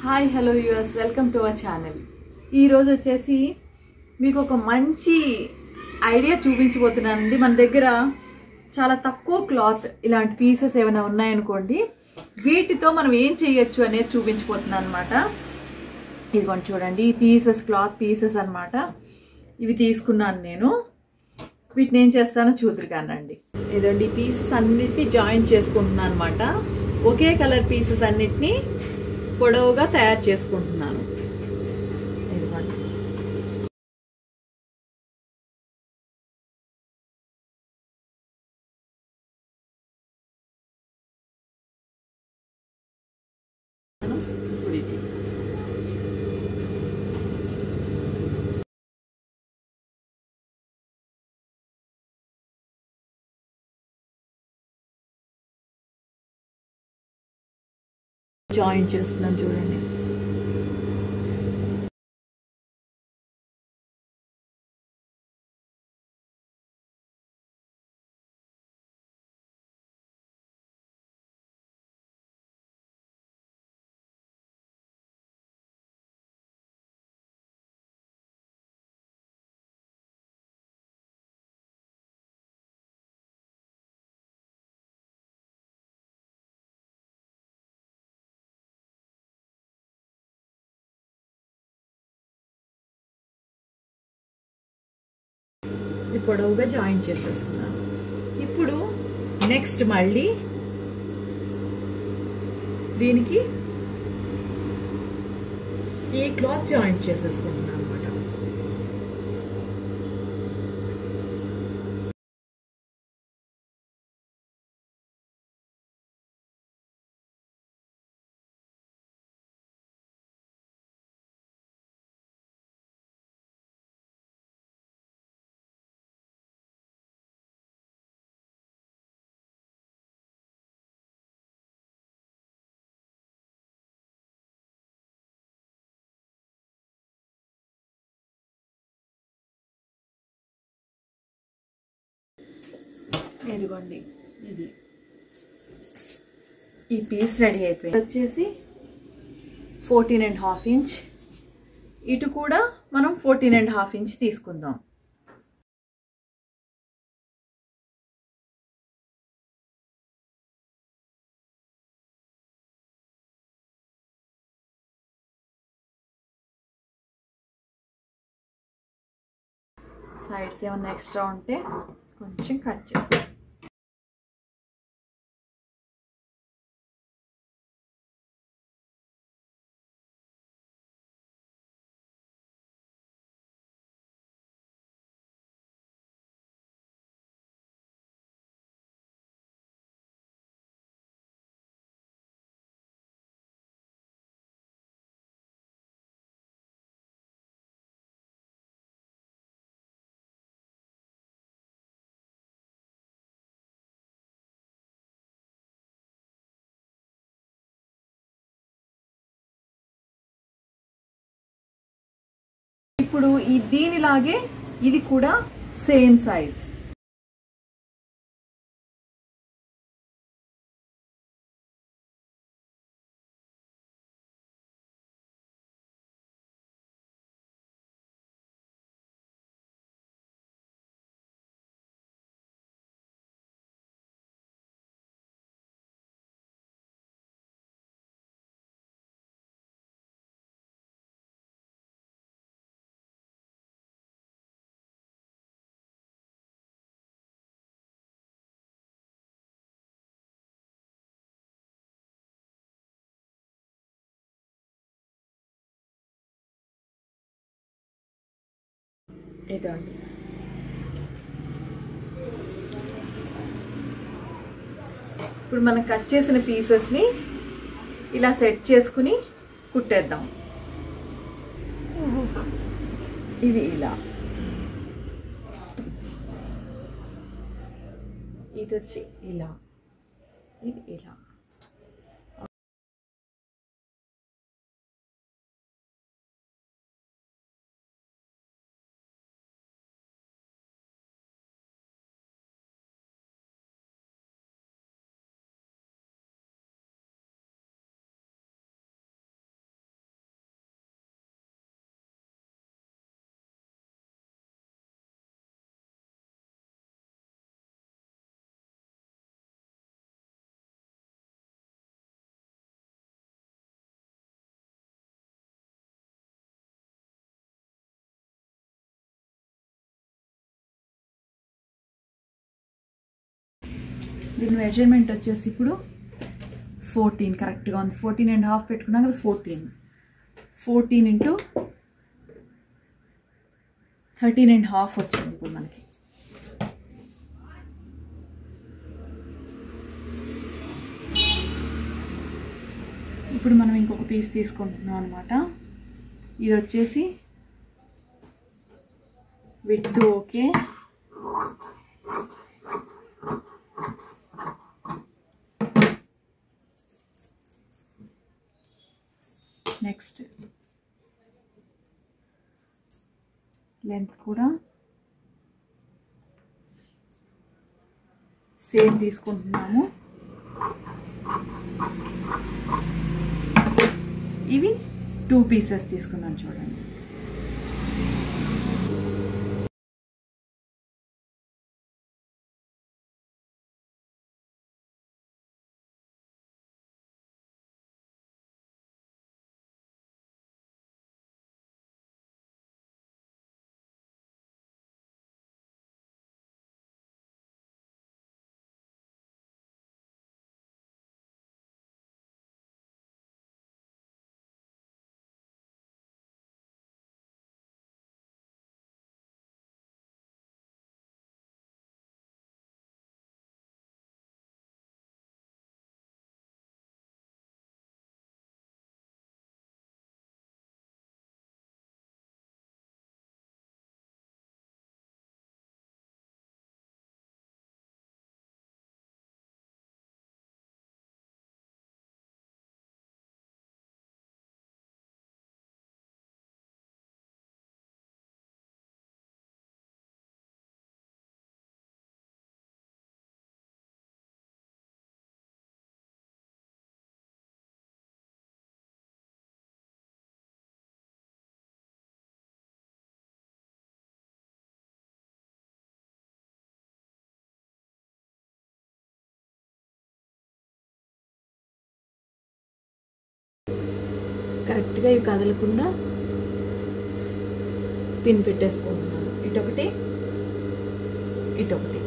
hi hello US welcome to our channel ఈరోజు వచ్చేసి మీకు ఒక మంచి ఐడియా చూపించబోతున్నానండి మన దగ్గర చాలా తక్కువ క్లాత్ ఇలాంటి పీసెస్ ఏమైనా ఉన్నాయనుకోండి వీటితో మనం ఏం చేయొచ్చు అనేది చూపించబోతున్నాను అనమాట ఇదిగోండి చూడండి ఈ పీసెస్ క్లాత్ పీసెస్ అన్నమాట ఇవి తీసుకున్నాను నేను వీటిని ఏం చేస్తానో చూదురు కానండి ఇదండి ఈ పీసెస్ అన్నిటిని జాయింట్ చేసుకుంటున్నాను అనమాట ఒకే కలర్ పీసెస్ అన్నిటినీ పొడవుగా తయారు చేసుకుంటున్నాను ఇదిగోండి ఇప్పుడు ఇది జాయిన్ చేస్తున్నాను చూడండి ఇది పొడవుగా జాయిన్ చేసేసుకున్నాను ఇప్పుడు నెక్స్ట్ మళ్ళీ దీనికి ఈ క్లాత్ జాయింట్ చేసేసుకుంటున్నాను అనమాట ఇదిగోండి ఇది ఈ పీస్ రెడీ అయిపోయింది వచ్చేసి ఫోర్టీన్ అండ్ హాఫ్ ఇంచ్ ఇటు కూడా మనం ఫోర్టీన్ అండ్ హాఫ్ ఇంచ్ తీసుకుందాం సైడ్స్ ఏమన్నా ఎక్స్ట్రా ఉంటే కొంచెం కట్ చేస్తాం ఇప్పుడు ఈ దీనిలాగే ఇది కూడా సేమ్ సైజ్ ఇదండి ఇప్పుడు మనం కట్ చేసిన పీసెస్ని ఇలా సెట్ చేసుకుని కుట్టేద్దాం ఇది ఇలా ఇది వచ్చి ఇలా ఇది ఇలా దీని మెజర్మెంట్ వచ్చేసి ఇప్పుడు ఫోర్టీన్ కరెక్ట్గా ఉంది ఫోర్టీన్ అండ్ హాఫ్ పెట్టుకున్నాం కదా fourteen fourteen into thirteen and half వచ్చింది ఇప్పుడు మనకి ఇప్పుడు మనం ఇంకొక పీస్ తీసుకుంటున్నాం అనమాట ఇది వచ్చేసి విత్ ఓకే నెక్స్ట్ లెంత్ కూడా సేమ్ తీసుకుంటున్నాము ఇవి టూ పీసెస్ తీసుకున్నాను చూడండి కరెక్ట్గా ఇవి కదలకుండా పిన్ పెట్టేసుకుంటున్నాను ఇటొకటి ఇటొకటి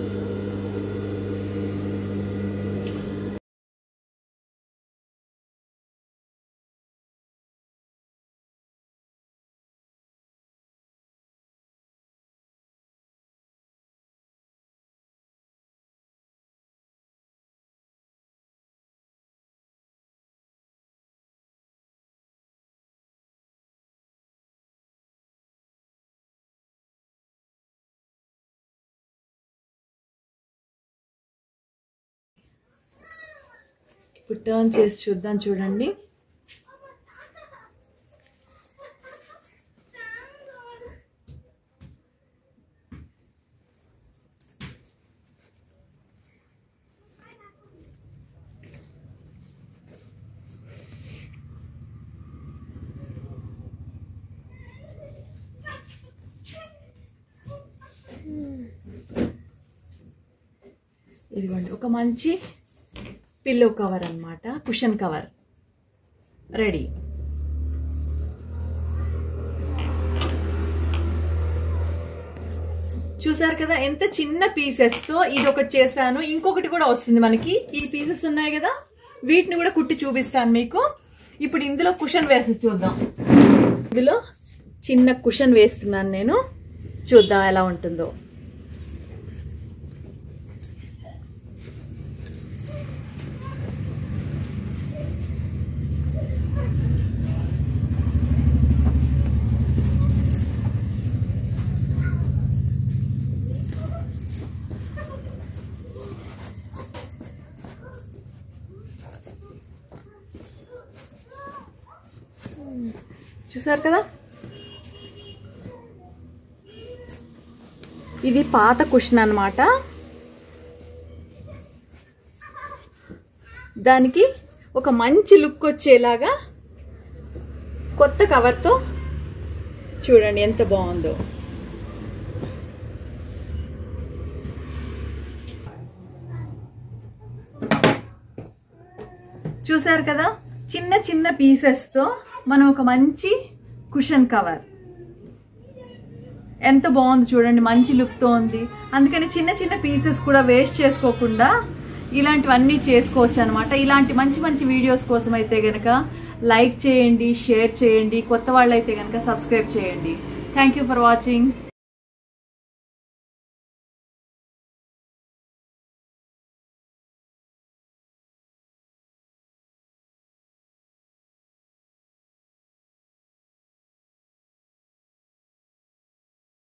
ఇప్పుడు టర్న్ చేసి చూద్దాం చూడండి ఇదిగోండి ఒక మంచి పిల్లో కవర్ అన్నమాట కుషన్ కవర్ రెడీ చూసారు కదా ఎంత చిన్న పీసెస్ తో ఇది ఒకటి చేశాను ఇంకొకటి కూడా వస్తుంది మనకి ఈ పీసెస్ ఉన్నాయి కదా వీటిని కూడా కుట్టి చూపిస్తాను మీకు ఇప్పుడు ఇందులో కుషన్ వేసి చూద్దాం ఇందులో చిన్న కుషన్ వేస్తున్నాను నేను చూద్దాం ఎలా ఉంటుందో చూసారు కదా ఇది పాత కుషన్ అన్నమాట దానికి ఒక మంచి లుక్ వచ్చేలాగా కొత్త కవర్తో చూడండి ఎంత బాగుందో చూసారు కదా చిన్న చిన్న పీసెస్తో మనం ఒక మంచి కుషన్ కవర్ ఎంత బాగుంది చూడండి మంచి లుక్తో ఉంది అందుకని చిన్న చిన్న పీసెస్ కూడా వేస్ట్ చేసుకోకుండా ఇలాంటివన్నీ చేసుకోవచ్చు అనమాట ఇలాంటి మంచి మంచి వీడియోస్ కోసం అయితే గనక లైక్ చేయండి షేర్ చేయండి కొత్త వాళ్ళైతే గనక సబ్స్క్రైబ్ చేయండి థ్యాంక్ యూ ఫర్ వాచింగ్